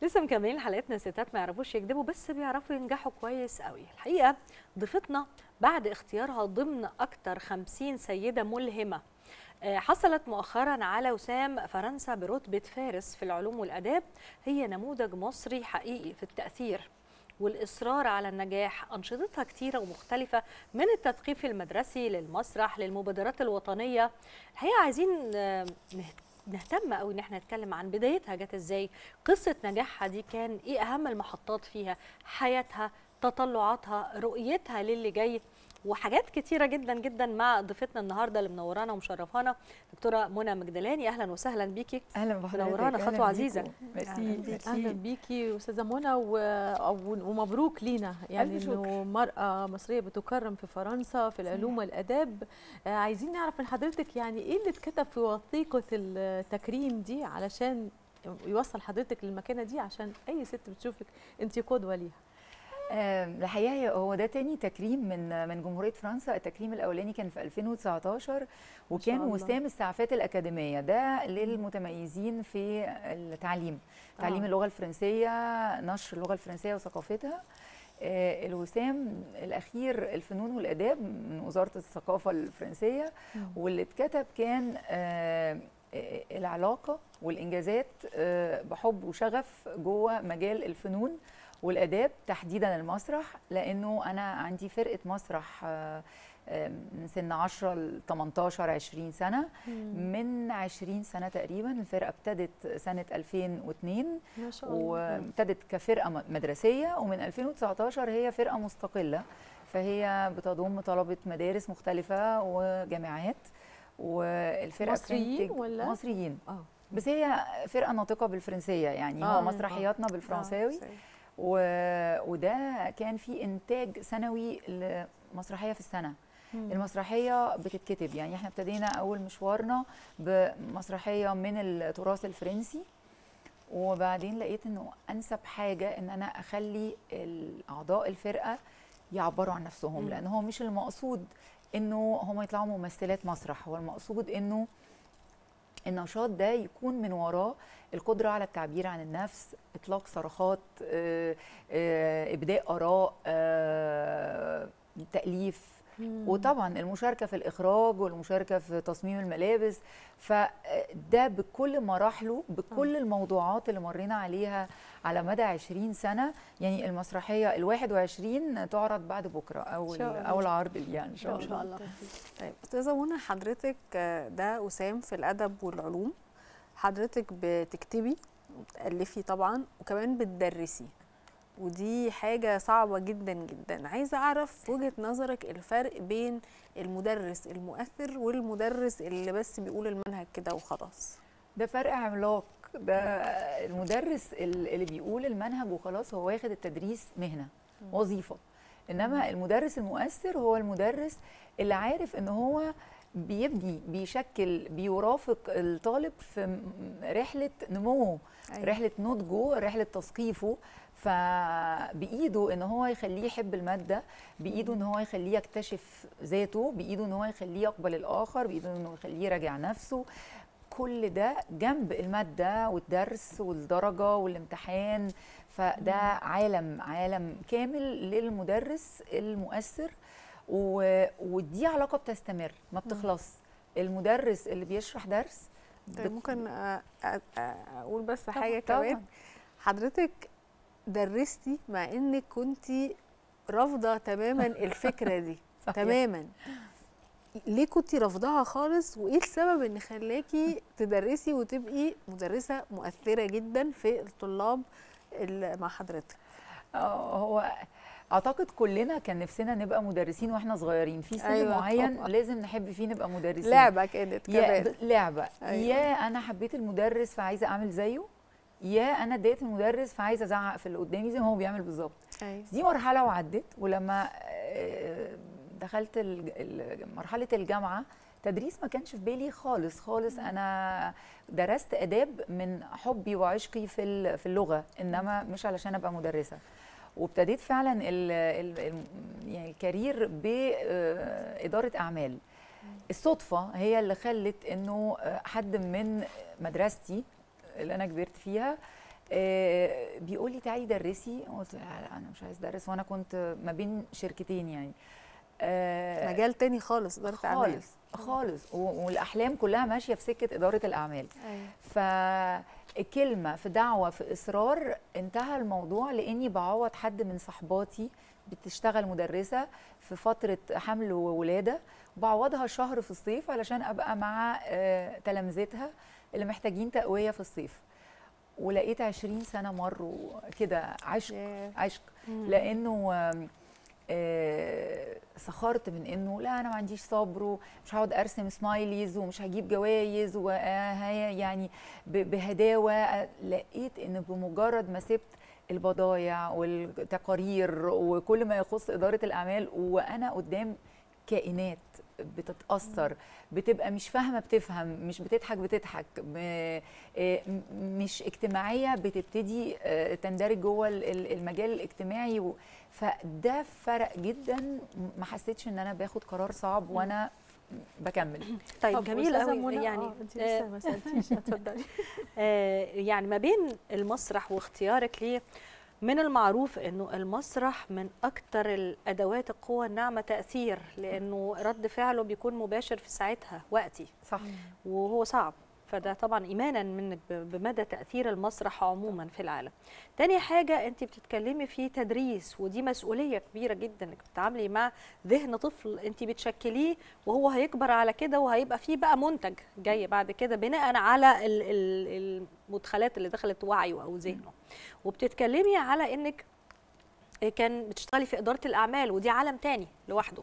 لسه مكملين حلقتنا ستات ما يعرفوش يكذبوا بس بيعرفوا ينجحوا كويس قوي الحقيقه ضيفتنا بعد اختيارها ضمن اكتر 50 سيده ملهمه آه، حصلت مؤخرا على وسام فرنسا برتبه فارس في العلوم والاداب هي نموذج مصري حقيقي في التاثير والاصرار على النجاح انشطتها كتيره ومختلفه من التثقيف المدرسي للمسرح للمبادرات الوطنيه الحقيقه عايزين آه، نهت- نهتم قوي ان احنا نتكلم عن بدايتها جت ازاي قصه نجاحها دي كان ايه اهم المحطات فيها حياتها تطلعاتها رؤيتها للي جاي وحاجات كتيرة جدا جدا مع ضيفتنا النهارده اللي منورانا ومشرفانا دكتورة منى مجدلاني اهلا وسهلا بيكي اهلا بحضرتك منورانا، أهلاً خطوة بيكم. عزيزة. ميرسي أهلاً بيكي. ميرسي. اهلا بيكي استاذه منى و- أو- ومبروك لينا يعني ألف انه شكر. مراه مصريه بتكرم في فرنسا في العلوم والاداب آه، عايزين نعرف من حضرتك يعني ايه اللي اتكتب في وثيقه التكريم دي علشان يوصل حضرتك للمكانه دي عشان اي ست بتشوفك انت قدوه ليها آه، الحقيقه هي- هو ده تاني تكريم من من جمهوريه فرنسا التكريم الاولاني كان في 2019 وكان الله. وسام السعفات الاكاديميه ده للمتميزين في التعليم تعليم آه. اللغه الفرنسيه نشر اللغه الفرنسيه وثقافتها آه، الوسام الاخير الفنون والاداب من وزاره الثقافه الفرنسيه واللي اتكتب كان آه، آه، العلاقه والانجازات آه، بحب وشغف جوه مجال الفنون والاداب تحديدا المسرح لانه انا عندي فرقه مسرح آه، آه، من سن 10 ل 18 20 سنه من 20 سنه تقريبا الفرقه ابتدت سنه 2002 ما شاء الله وابتدت كفرقه م- مدرسيه ومن 2019 هي فرقه مستقله فهي بتضم طلبه مدارس مختلفه وجامعات والفرقه مصريين بتنتج- ولا؟ مصريين اه بس هي فرقه ناطقه بالفرنسيه يعني آه، هو مسرحياتنا بالفرنساوي و... وده كان في انتاج سنوي لمسرحيه في السنه المسرحيه بتتكتب يعني احنا ابتدينا اول مشوارنا بمسرحيه من التراث الفرنسي وبعدين لقيت انه انسب حاجه ان انا اخلي اعضاء الفرقه يعبروا عن نفسهم مم. لان هو مش المقصود انه هم يطلعوا ممثلات مسرح هو المقصود انه النشاط ده يكون من وراه القدرة على التعبير عن النفس إطلاق صرخات آه، آه، إبداء آراء آه، تأليف وطبعا المشاركة في الإخراج والمشاركة في تصميم الملابس فده بكل مراحله بكل الموضوعات اللي مرينا عليها على مدى 20 سنة يعني المسرحية ال 21 تعرض بعد بكرة أول شاء الله. أول عرض ليها إن شاء ان الله شاء الله طيب استاذه منى حضرتك آه، ده وسام في الادب والعلوم حضرتك بتكتبي وبتالفي طبعا وكمان بتدرسي ودي حاجه صعبه جدا جدا عايزه اعرف وجهه نظرك الفرق بين المدرس المؤثر والمدرس اللي بس بيقول المنهج كده وخلاص ده فرق عملاق ده المدرس ال- اللي بيقول المنهج وخلاص هو واخد التدريس مهنه وظيفه انما المدرس المؤثر هو المدرس اللي عارف ان هو بيبني بيشكل بيرافق الطالب في م- رحله نموه أيوة. رحله نضجه رحله تثقيفه فبايده ان هو يخليه يحب الماده بايده ان هو يخليه يكتشف ذاته بايده ان هو يخليه يقبل الاخر بايده انه يخليه يراجع نفسه كل ده جنب الماده والدرس والدرجه والامتحان فده عالم عالم كامل للمدرس المؤثر و... ودي علاقه بتستمر ما بتخلص المدرس اللي بيشرح درس طيب ممكن آه، آه، آه، اقول بس طبعاً، حاجه طبعاً. كمان حضرتك درستي مع انك كنتي رافضه تماما الفكره دي صحيح. تماما ليه كنتي رافضاها خالص وايه السبب ان خلاكي تدرسي وتبقي مدرسه مؤثره جدا في الطلاب اللي مع حضرتك آه، هو اعتقد كلنا كان نفسنا نبقى مدرسين واحنا صغيرين في سن أيوة معين طبعاً. لازم نحب فيه نبقى مدرسين لعبه كانت يا كمان ب- لعبه أيوة. يا انا حبيت المدرس فعايزه اعمل زيه يا انا اتضايقت من المدرس فعايزه ازعق في اللي قدامي زي ما هو بيعمل بالظبط أيوة. دي مرحله وعدت ولما آه، دخلت الج- ال- مرحله الجامعه تدريس ما كانش في بالي خالص خالص انا درست اداب من حبي وعشقي في ال- في اللغه انما مش علشان ابقى مدرسه وابتديت فعلا ال ال ال يعني الكارير باداره اعمال الصدفه هي اللي خلت انه آه، حد من مدرستي اللي انا كبرت فيها آه، بيقول لي تعالي درسي قلت له لا لا انا مش عايز ادرس وانا كنت ما بين شركتين يعني آه، مجال تاني خالص اداره اعمال خالص خالص و- والاحلام كلها ماشيه في سكه اداره الاعمال أيوة. فكلمه في دعوه في اصرار انتهى الموضوع لاني بعوض حد من صحباتي بتشتغل مدرسه في فتره حمل وولاده بعوضها شهر في الصيف علشان ابقى مع آه، تلامذتها اللي محتاجين تقويه في الصيف ولقيت 20 سنه مروا كده عشق ياه. عشق لانه آم، آه، سخرت من انه لا انا ما عنديش صبر ومش هقعد ارسم سمايليز ومش هجيب جوائز ويعني بهداوه آه، لقيت ان بمجرد ما سبت البضايع والتقارير وكل ما يخص اداره الاعمال وانا قدام كائنات بتتاثر بتبقى مش فاهمه بتفهم مش بتضحك بتضحك م- آه، م- مش اجتماعيه بتبتدي آه، تندرج جوه ال- ال- المجال الاجتماعي و- فده فرق جدا ما حسيتش ان انا باخد قرار صعب وانا بكمل طيب طب جميل أستاذة قوي منى، يعني آه، انت آه، لسه ما سالتيش اتفضلي آه، يعني ما بين المسرح واختيارك ليه من المعروف انه المسرح من اكتر الادوات القوه الناعمه تاثير لانه رد فعله بيكون مباشر في ساعتها وقتي صح وهو صعب فده طبعا ايمانا منك ب- بمدى تاثير المسرح عموما في العالم تاني حاجه انت بتتكلمي في تدريس ودي مسؤوليه كبيره جدا انك بتتعاملي مع ذهن طفل انت بتشكليه وهو هيكبر على كده وهيبقى فيه بقى منتج جاي بعد كده بناء على ال- ال- المدخلات اللي دخلت وعيه او ذهنه وبتتكلمي على انك كان بتشتغلي في اداره الاعمال ودي عالم تاني لوحده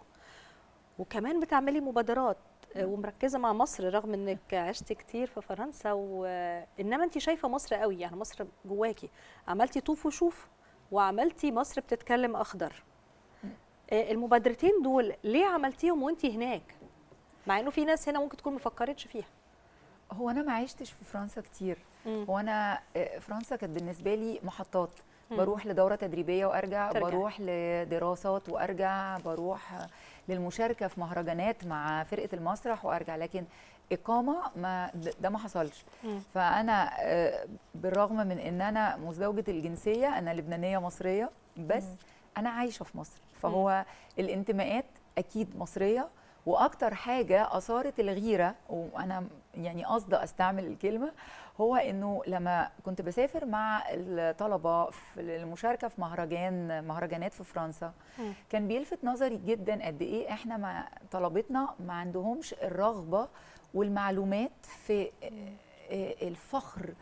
وكمان بتعملي مبادرات آه، ومركزه مع مصر رغم انك عشت كتير في فرنسا وانما انت شايفه مصر قوي يعني مصر جواكي عملتي طوف وشوف وعملتي مصر بتتكلم اخضر آه، المبادرتين دول ليه عملتيهم وانت هناك مع انه في ناس هنا ممكن تكون مفكرتش فيها هو انا ما عشتش في فرنسا كتير هو انا آه، فرنسا كانت بالنسبه لي محطات مم. بروح لدوره تدريبيه وارجع ترجع. بروح لدراسات وارجع بروح آه، للمشاركه في مهرجانات مع فرقه المسرح وارجع لكن اقامه ما د- ده ما حصلش مم. فانا آه، بالرغم من ان انا مزدوجه الجنسيه انا لبنانيه مصريه بس انا عايشه في مصر فهو الانتماءات اكيد مصريه واكتر حاجه اثارت الغيره وانا يعني قصده استعمل الكلمه هو انه لما كنت بسافر مع الطلبه في المشاركه في مهرجان مهرجانات في فرنسا مم. كان بيلفت نظري جدا قد ايه احنا مع طلبتنا ما عندهمش الرغبه والمعلومات في آه، الفخر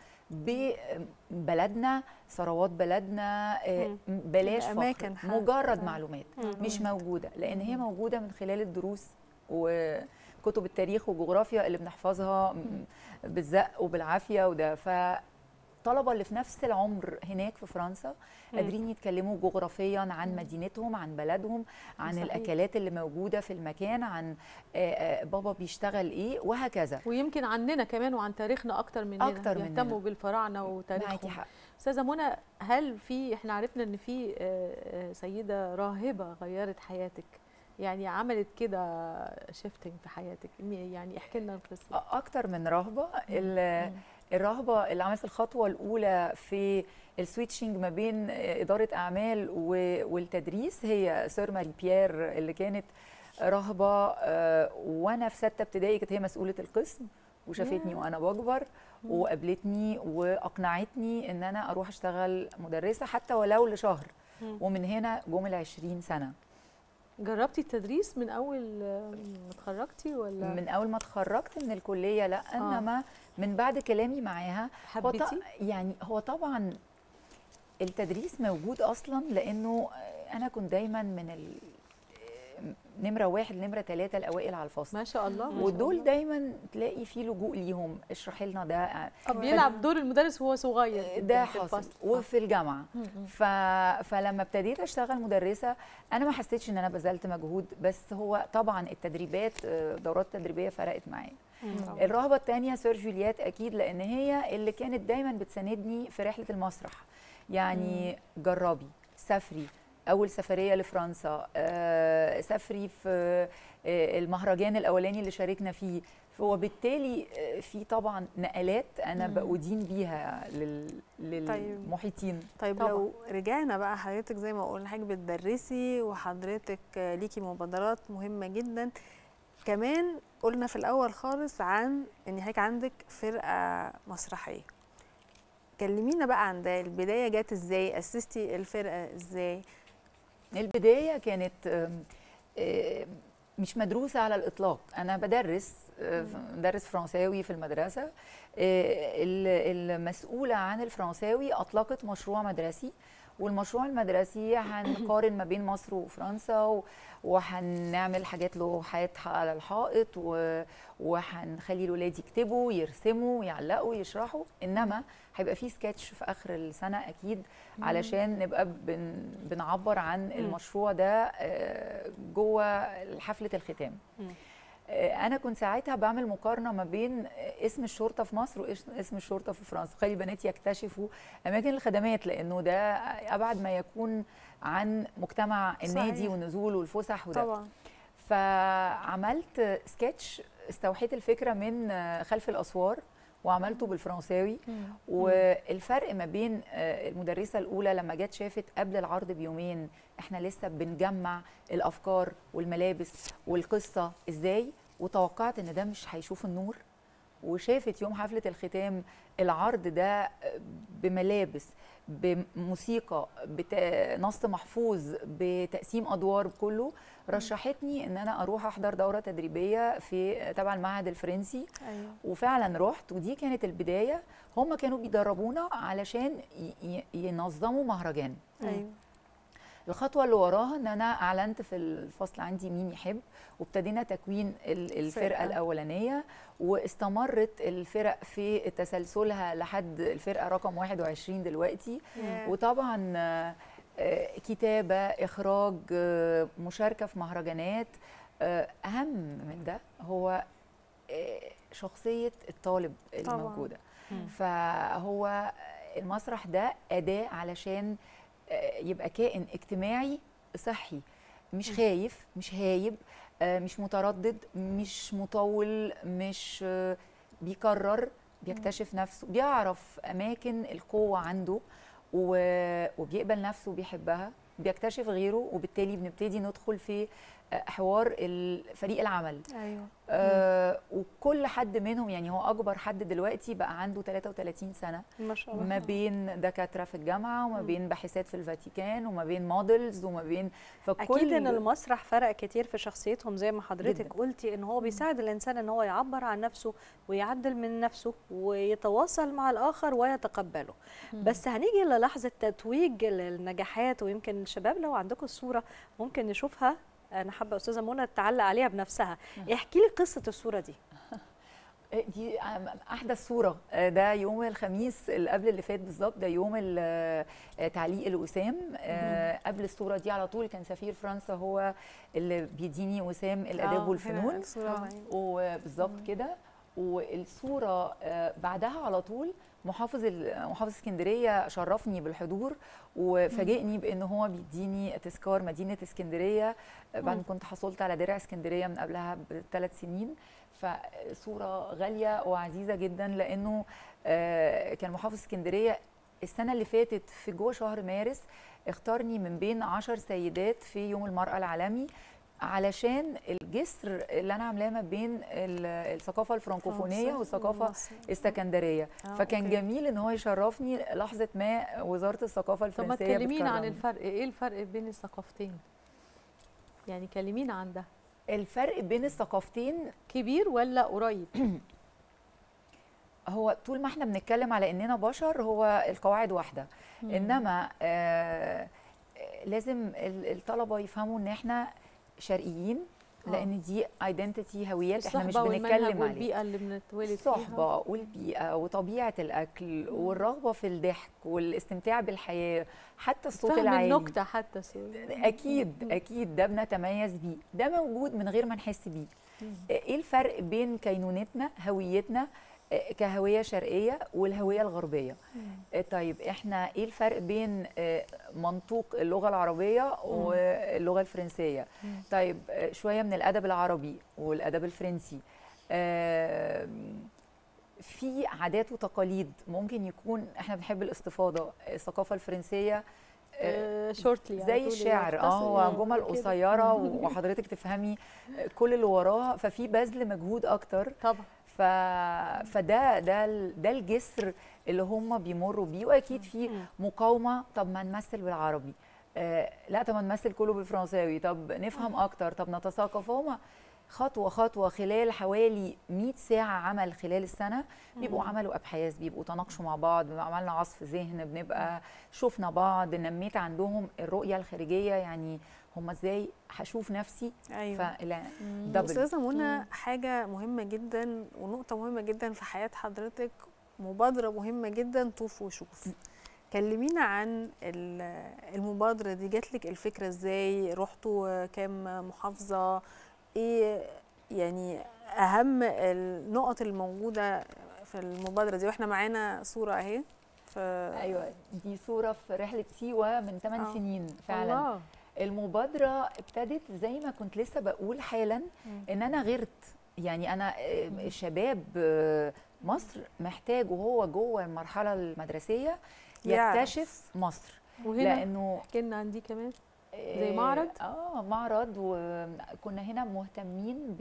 ببلدنا ثروات بلدنا آه، بلاش الأماكن فخر حتى. مجرد آه. معلومات مم. مش موجوده لان هي موجوده من خلال الدروس وكتب التاريخ والجغرافيا اللي بنحفظها م- بالزق وبالعافيه وده فطلبه اللي في نفس العمر هناك في فرنسا مم. قادرين يتكلموا جغرافيا عن مدينتهم عن بلدهم عن صحيح. الاكلات اللي موجوده في المكان عن آه، آه، بابا بيشتغل ايه وهكذا ويمكن عننا كمان وعن تاريخنا اكتر مننا أكتر مننا. يهتموا بالفراعنه معاكي وتاريخهم حق استاذه منى هل في احنا عرفنا ان في آه، آه، سيده راهبه غيرت حياتك يعني عملت كده شيفتنج في حياتك يعني احكي لنا القصه اكتر من رهبه ال- الرهبه اللي عملت الخطوه الاولى في السويتشنج ما بين اداره اعمال و- والتدريس هي سير ماري بيير اللي كانت رهبه آه، وانا في سته ابتدائي كانت هي مسؤوله القسم وشافتني وانا بكبر وقابلتني واقنعتني ان انا اروح اشتغل مدرسه حتى ولو لشهر مم. ومن هنا جم ال 20 سنه جربتي التدريس من اول آه، ما اتخرجتي ولا من اول ما اتخرجت من الكليه لا انما من بعد كلامي معاها هو ط- حبيتي يعني هو طبعا التدريس موجود اصلا لانه انا كنت دايما من ال نمره واحد نمره ثلاثه الاوائل على الفصل ما شاء الله ما شاء ودول الله. دايما تلاقي في لجوء ليهم اشرحي لنا ده بيلعب دور المدرس وهو صغير جداً ده في حصل الفصل. وفي الجامعه م- م. ف... فلما ابتديت اشتغل مدرسه انا ما حسيتش ان انا بذلت مجهود بس هو طبعا التدريبات آه، دورات تدريبيه فرقت معايا طبعاً. الرهبه الثانيه سير جوليات اكيد لان هي اللي كانت دايما بتساندني في رحله المسرح يعني جربي سافري اول سفريه لفرنسا آه، سافري في آه، المهرجان الاولاني اللي شاركنا فيه وبالتالي آه، في طبعا نقلات انا مم. بأدين بيها لل- طيب. للمحيطين طيب طبعاً. لو رجعنا بقى حضرتك زي ما قلنا حضرتك بتدرسي وحضرتك آه، ليكي مبادرات مهمة جدا كمان قلنا في الأول خالص عن إن حضرتك عندك فرقة مسرحية كلمينا بقى عن ده البداية جت ازاي أسستي الفرقة ازاي البدايه كانت آم، آم، مش مدروسه على الاطلاق انا بدرس آه، بدرس فرنساوي في المدرسه آه، ال- المسؤوله عن الفرنساوي اطلقت مشروع مدرسي والمشروع المدرسي هنقارن ما بين مصر وفرنسا و- وهنعمل حاجات لوحات على الحائط و- وهنخلي الولاد يكتبوا يرسموا يعلقوا يشرحوا انما هيبقى في سكتش في اخر السنه اكيد علشان نبقى بن بنعبر عن المشروع ده آه، جوه حفله الختام مم. آه، انا كنت ساعتها بعمل مقارنه ما بين آه، اسم الشرطه في مصر واسم الشرطه في فرنسا خلي البنات يكتشفوا اماكن الخدمات لانه ده ابعد ما يكون عن مجتمع النادي صحيح. والنزول والفسح وده طبعا فعملت سكتش استوحيت الفكره من آه، خلف الاسوار وعملته بالفرنساوي والفرق ما بين آه، المدرسه الاولى لما جت شافت قبل العرض بيومين احنا لسه بنجمع الافكار والملابس والقصه ازاي وتوقعت ان ده مش هيشوف النور وشافت يوم حفله الختام العرض ده بملابس بموسيقى بنص محفوظ بتقسيم ادوار بكله رشحتني ان انا اروح احضر دوره تدريبيه في تبع المعهد الفرنسي أيوه وفعلا رحت ودي كانت البدايه هم كانوا بيدربونا علشان ي- ي- ينظموا مهرجان أيوه الخطوه اللي وراها ان انا اعلنت في الفصل عندي مين يحب وابتدينا تكوين ال- الفرقه فرقة. الاولانيه واستمرت الفرق في تسلسلها لحد الفرقه رقم 21 دلوقتي ياه. وطبعا آه، آه، كتابه اخراج آه، مشاركه في مهرجانات آه، اهم من ده هو آه، شخصيه الطالب طبعاً. الموجوده مم. فهو المسرح ده اداه علشان آه، يبقى كائن اجتماعي صحي مش خايف مش هايب آه، مش متردد مش مطول مش آه، بيكرر بيكتشف نفسه بيعرف اماكن القوه عنده و- وبيقبل نفسه وبيحبها بيكتشف غيره وبالتالي بنبتدي ندخل في آه، حوار ال- فريق العمل أيوه آه وكل حد منهم يعني هو اكبر حد دلوقتي بقى عنده 33 سنه ما شاء الله ما بين دكاتره في الجامعه وما مم. بين باحثات في الفاتيكان وما بين موديلز وما بين فكل اكيد ان المسرح فرق كتير في شخصيتهم زي ما حضرتك جداً. قلتي ان هو بيساعد الانسان ان هو يعبر عن نفسه ويعدل من نفسه ويتواصل مع الاخر ويتقبله بس هنيجي للحظه تتويج النجاحات ويمكن الشباب لو عندكم الصوره ممكن نشوفها انا حابه استاذه منى تعلق عليها بنفسها احكي لي قصه الصوره دي آه، دي احدث صوره آه، ده يوم الخميس اللي قبل اللي فات بالظبط ده يوم ال- آه، تعليق الوسام آه، قبل الصوره دي على طول كان سفير فرنسا هو اللي بيديني وسام الاداب آه، والفنون هنا الصورة آه. معايا. وبالظبط كده والصوره آه، بعدها على طول محافظ ال- محافظ اسكندريه شرفني بالحضور وفاجئني بان هو بيديني تذكار مدينه اسكندريه آه، بعد ما كنت حصلت على درع اسكندريه من قبلها بثلاث سنين فصوره غاليه وعزيزه جدا لانه آه، كان محافظ اسكندريه السنه اللي فاتت في جوه شهر مارس اختارني من بين عشر سيدات في يوم المراه العالمي علشان الجسر اللي انا عاملاه ما بين ال- الثقافه الفرنكوفونيه فرنسا والثقافه ومصر. السكندريه آه، فكان أوكي. جميل ان هو يشرفني لحظه ما وزاره الثقافه طب ما الفرنسيه تكلمينا عن بتكرمني. الفرق ايه الفرق بين الثقافتين يعني كلمينا عن ده الفرق بين الثقافتين كبير ولا قريب هو طول ما احنا بنتكلم على اننا بشر هو القواعد واحده انما آه آه، لازم ال- الطلبه يفهموا ان احنا شرقيين آه. لان دي ايدنتيتي هويات احنا مش الصحبة بنتكلم والمنهج عليها والبيئة اللي بنتولد فيها الصحبة والبيئة وطبيعة الأكل والرغبة في الضحك والاستمتاع بالحياة حتى الصوت فهم العالي النكتة حتى سوري أكيد أكيد ده بنتميز بيه ده موجود من غير ما نحس بيه إيه الفرق بين كينونتنا هويتنا آه، كهويه شرقيه والهويه الغربيه آه، طيب احنا ايه الفرق بين آه، منطوق اللغه العربيه واللغه الفرنسيه طيب آه، شويه من الادب العربي والادب الفرنسي آم، في عادات وتقاليد ممكن يكون احنا بنحب الاستفاضه الثقافه الفرنسيه آه، شورتلي زي الشعر اه هو جمل قصيره وحضرتك تفهمي كل اللي وراها ففي بذل مجهود اكتر طبعا ف... فده ده ال- ده الجسر اللي هم بيمروا بيه واكيد في مقاومه طب ما نمثل بالعربي آه لا طب ما نمثل كله بالفرنساوي طب نفهم اكتر طب نتثقف هم خطوه خطوه خلال حوالي 100 ساعه عمل خلال السنه بيبقوا عملوا ابحاث بيبقوا تناقشوا مع بعض بيبقى عملنا عصف ذهن بنبقى شفنا بعض نميت عندهم الرؤيه الخارجيه يعني هم ازاي هشوف نفسي ايوه فلا دبل استاذه منى حاجه مهمه جدا ونقطه مهمه جدا في حياه حضرتك مبادره مهمه جدا طوف وشوف كلمينا عن ال- المبادره دي جات لك الفكره ازاي رحتوا كام محافظه ايه يعني اهم النقط الموجوده في المبادره دي واحنا معانا صوره اهي ف ايوه دي صوره في رحله سيوه من 8 آه. سنين فعلا الله المبادره ابتدت زي ما كنت لسه بقول حالا ان انا غيرت يعني انا آه، شباب آه، مصر محتاج وهو جوه المرحله المدرسيه يعرف. يكتشف مصر وهنا لانه احكي لنا عن دي كمان آه، معرض؟ اه معرض وكنا هنا مهتمين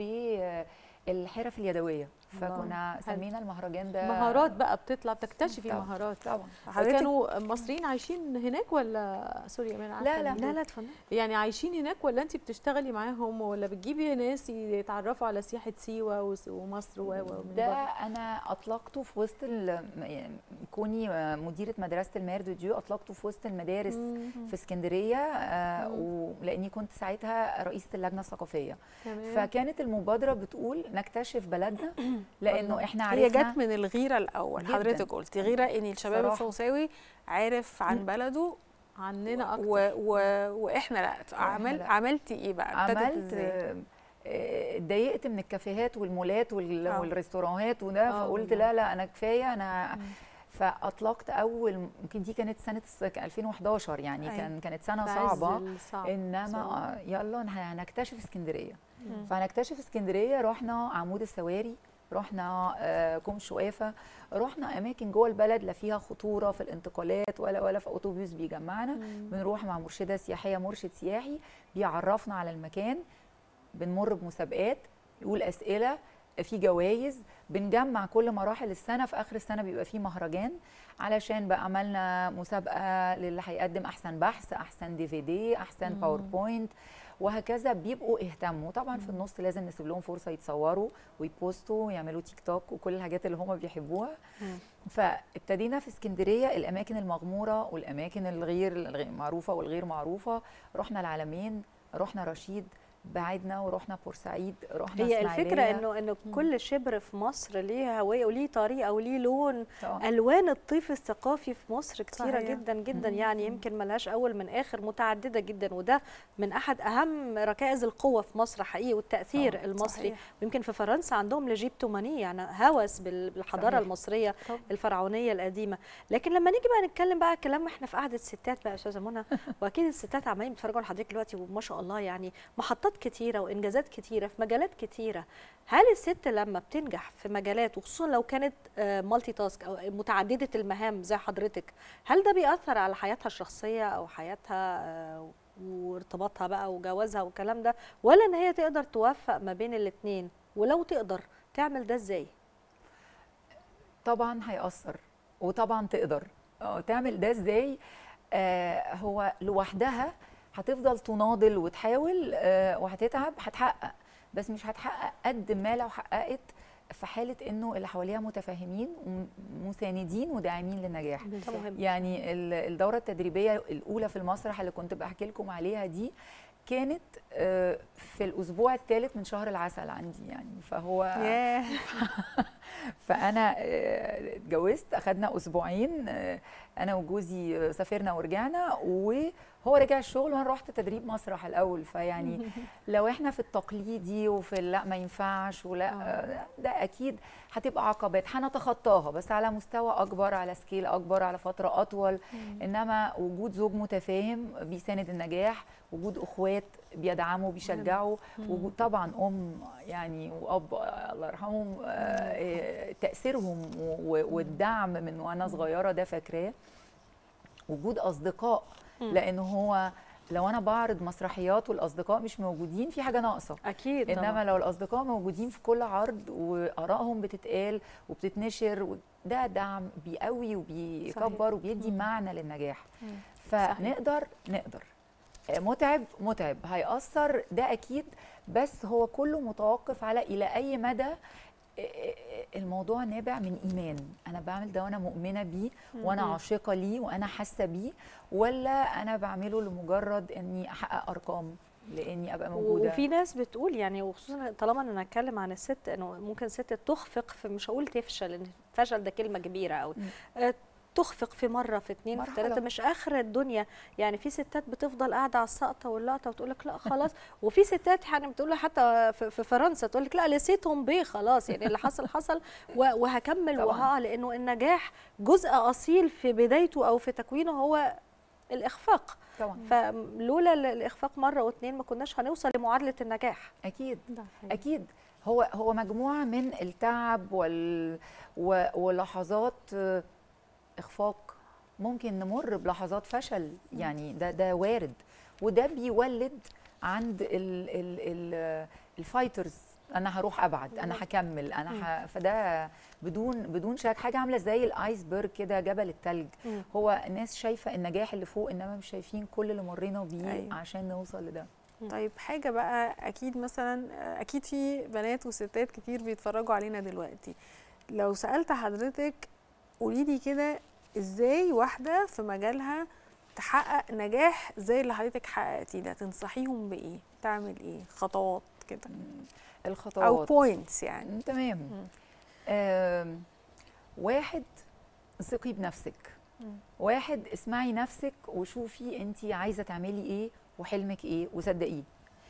بالحرف اليدويه الله. فكنا حلو. سمينا المهرجان ده مهارات بقى بتطلع بتكتشفي طبعاً. مهارات طبعا حضرتك كانوا مصريين عايشين هناك ولا سوري انا عارفة لا، لا. إن- لا لا اتفضل يعني عايشين هناك ولا انت بتشتغلي معاهم ولا بتجيبي ناس يتعرفوا على سياحه سيوه وس- ومصر و و ومن ده بره؟ انا اطلقته في وسط ال- يعني كوني مديره مدرسه المير دو ديو اطلقته في وسط المدارس مم. في اسكندريه آه، مم. ولاني كنت ساعتها رئيسه اللجنه الثقافيه تمام فكانت المبادره بتقول نكتشف بلدنا لانه الله. احنا هي عرفنا جت من الغيره الاول جداً. حضرتك قلتي غيره ان الشباب صراحة. الفرنساوي عارف عن بلده عننا اكتر و... و... واحنا لا عمل لا. عملتي ايه بقى ابتدت عملت ازاي آه، آه، اتضايقت من الكافيهات والمولات وال- آه. والريستورانات وده آه فقلت والله. لا لا انا كفايه انا فاطلقت اول يمكن دي كانت سنه الس- 2011 يعني أيوة. كان كانت سنه في عز صعبه الصعب. انما صعب. آه، يلا إحنا هنكتشف اسكندريه مم. فهنكتشف اسكندريه رحنا عمود السواري رحنا آه، كوم شقافه رحنا اماكن جوه البلد لا فيها خطوره في الانتقالات ولا ولا في اتوبيس بيجمعنا بنروح مع مرشده سياحيه مرشد سياحي بيعرفنا على المكان بنمر بمسابقات يقول اسئله في جوائز بنجمع كل مراحل السنه في اخر السنه بيبقى في مهرجان علشان بقى عملنا مسابقه للي هيقدم احسن بحث احسن دي في دي احسن مم. باوربوينت وهكذا بيبقوا اهتموا طبعا في النص لازم نسيب لهم فرصه يتصوروا ويبوستوا ويعملوا تيك توك وكل الحاجات اللي هم بيحبوها مم. فابتدينا في اسكندريه الاماكن المغموره والاماكن الغير الغير معروفه والغير معروفه رحنا العلمين رحنا رشيد بعدنا ورحنا بورسعيد رحنا هي الفكره إسماعيلية. انه انه كل شبر في مصر ليه هويه وليه طريقه وليه لون طبعاً. الوان الطيف الثقافي في مصر كتيره صحيح. جدا جدا مم. يعني يمكن ملهاش اول من اخر متعدده جدا وده من احد اهم ركائز القوه في مصر حقيقي والتاثير طبعاً. المصري صحيح. ويمكن في فرنسا عندهم لجيبتوماني يعني هوس بال- بالحضاره صحيح. المصريه طبعاً. الفرعونيه القديمه لكن لما نيجي بقى نتكلم بقى كلام احنا في قعده ستات بقى يا استاذه منى واكيد الستات عمالين بيتفرجوا على حضرتك دلوقتي وما شاء الله يعني محطات كتيره وانجازات كتيره في مجالات كتيره هل الست لما بتنجح في مجالات وخصوصا لو كانت مالتي تاسك او متعدده المهام زي حضرتك هل ده بيأثر على حياتها الشخصيه او حياتها آه، وارتباطها بقى وجوازها والكلام ده ولا ان هي تقدر توفق ما بين الاثنين ولو تقدر تعمل ده ازاي طبعا هيأثر وطبعا تقدر آه، تعمل ده ازاي آه هو لوحدها هتفضل تناضل وتحاول آه وهتتعب هتحقق بس مش هتحقق قد ما لو حققت في حاله انه اللي حواليها متفاهمين ومساندين وداعمين للنجاح ده مهم يعني ال- الدوره التدريبيه الاولى في المسرح اللي كنت بحكي لكم عليها دي كانت آه، في الاسبوع الثالث من شهر العسل عندي يعني فهو ياه فانا آه، اتجوزت اخدنا اسبوعين آه، انا وجوزي آه، سافرنا ورجعنا وهو رجع الشغل وانا رحت تدريب مسرح الاول فيعني لو احنا في التقليدي وفي ال- لا ما ينفعش ولا آه، ده اكيد هتبقى عقبات هنتخطاها بس على مستوى اكبر على سكيل اكبر على فتره اطول انما وجود زوج متفاهم بيساند النجاح وجود اخوات بيدعموا بيشجعوا وجود طبعا ام يعني واب آه، الله يرحمهم آه، آه، تاثيرهم و- والدعم من وانا صغيره ده فاكراه وجود اصدقاء مم. لانه هو لو انا بعرض مسرحيات والاصدقاء مش موجودين في حاجه ناقصه اكيد انما طبعاً. لو الاصدقاء موجودين في كل عرض وارائهم بتتقال وبتتنشر و- ده دعم بيقوي وبيكبر وبيدي معنى للنجاح فنقدر نقدر آه، متعب متعب هيأثر ده أكيد بس هو كله متوقف على إلى أي مدى آه، آه، الموضوع نابع من إيمان أنا بعمل ده وأنا مؤمنة بيه وأنا عاشقة ليه وأنا حاسة بيه ولا أنا بعمله لمجرد إني أحقق أرقام لإني أبقى موجودة وفي ناس بتقول يعني وخصوصا طالما انا هتكلم عن الست انه ممكن ست تخفق في مش هقول تفشل لان فشل ده كلمه كبيره قوي مم. تخفق في مره في اتنين في مرحلة. تلاته مش اخر الدنيا يعني في ستات بتفضل قاعده على السقطه واللقطه وتقول لك لا خلاص وفي ستات يعني بتقول حتى في في فرنسا تقول لك لا لسيتهم بيه خلاص يعني اللي حصل حصل و- وهكمل طبعاً. وهقع لانه النجاح جزء اصيل في بدايته او في تكوينه هو الاخفاق طبعا فلولا ال- الاخفاق مره واتنين ما كناش هنوصل لمعادله النجاح أكيد ده حقيقي. اكيد هو هو مجموعه من التعب وال و- ولحظات آه، اخفاق ممكن نمر بلحظات فشل يعني ده ده وارد وده بيولد عند ال ال ال الفايترز انا هروح ابعد انا هكمل انا ه... فده بدون بدون شك حاجه عامله زي الايسبرج كده جبل التلج مم. هو الناس شايفه النجاح اللي فوق انما مش شايفين كل اللي مرينا بيه أيوة. عشان نوصل لده طيب حاجة بقى أكيد مثلا أكيد في بنات وستات كتير بيتفرجوا علينا دلوقتي لو سألت حضرتك قوليلي كده إزاي واحدة في مجالها تحقق نجاح زي اللي حضرتك حققتيه ده تنصحيهم بإيه؟ تعمل إيه؟ خطوات كده الخطوات أو بوينتس يعني مم، تمام آم، واحد ثقي بنفسك مم. واحد اسمعي نفسك وشوفي انت عايزه تعملي ايه وحلمك ايه وصدقيه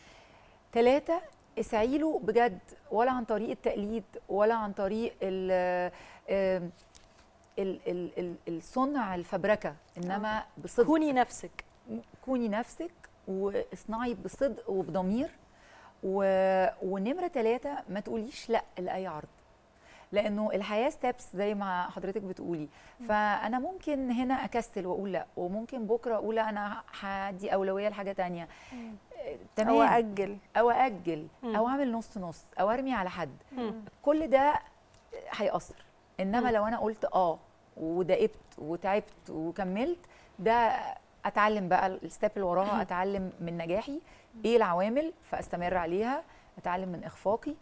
ثلاثة اسعي له بجد ولا عن طريق التقليد ولا عن طريق ال آم، ال ال ال الصنع الفبركه انما بصدق كوني نفسك كوني نفسك واصنعي بصدق وبضمير و... ونمره ثلاثة ما تقوليش لا لاي عرض لانه الحياه ستيبس زي ما حضرتك بتقولي فانا ممكن هنا اكسل واقول لا وممكن بكره اقول لا انا هدي اولويه لحاجه تانية آه، تمام أو أجل او اجل مم. او اعمل نص نص او ارمي على حد مم. كل ده هيأثر انما مم. لو انا قلت اه ودقبت وتعبت وكملت ده اتعلم بقى الستيب اللي وراها اتعلم من نجاحي ايه العوامل فاستمر عليها اتعلم من اخفاقي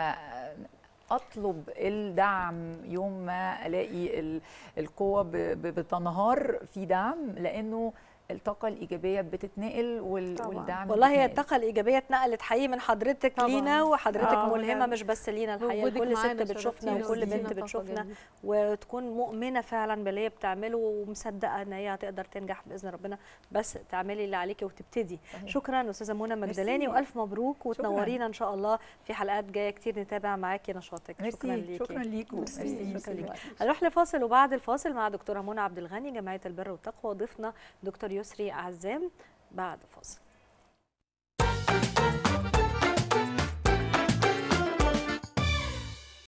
فاطلب الدعم يوم ما الاقي ال- القوه ب- ب- بتنهار في دعم لانه الطاقه الايجابيه بتتنقل وال- طبعاً. والله والدعم هي بيتنقل. الطاقة الإيجابية اتنقلت حقيقي من حضرتك طبعاً. لينا وحضرتك آه، ملهمة بجد. مش بس لينا الحقيقة وجودك لكل ست معانا بتشوفنا شرفتينا وكل واديتينا بنت طاقة بتشوفنا جميلة. وتكون مؤمنة فعلا باللي هي بتعمله ومصدقة إن هي هتقدر تنجح بإذن ربنا بس تعملي اللي عليكي وتبتدي صحيح. شكرا أستاذة منى مجدلاني ميرسي. وألف مبروك وتنورينا إن شاء الله في حلقات جاية كتير نتابع معاكي نشاطك شكرا ميرسي ليكي شكرا ليكم ميرسي، ميرسي شكراً ميرسي. ليكي. هنروح لفاصل وبعد الفاصل مع دكتورة منى عبد الغني جمعية البر والتقوى ضيفنا دكتور يسري عزام بعد فاصل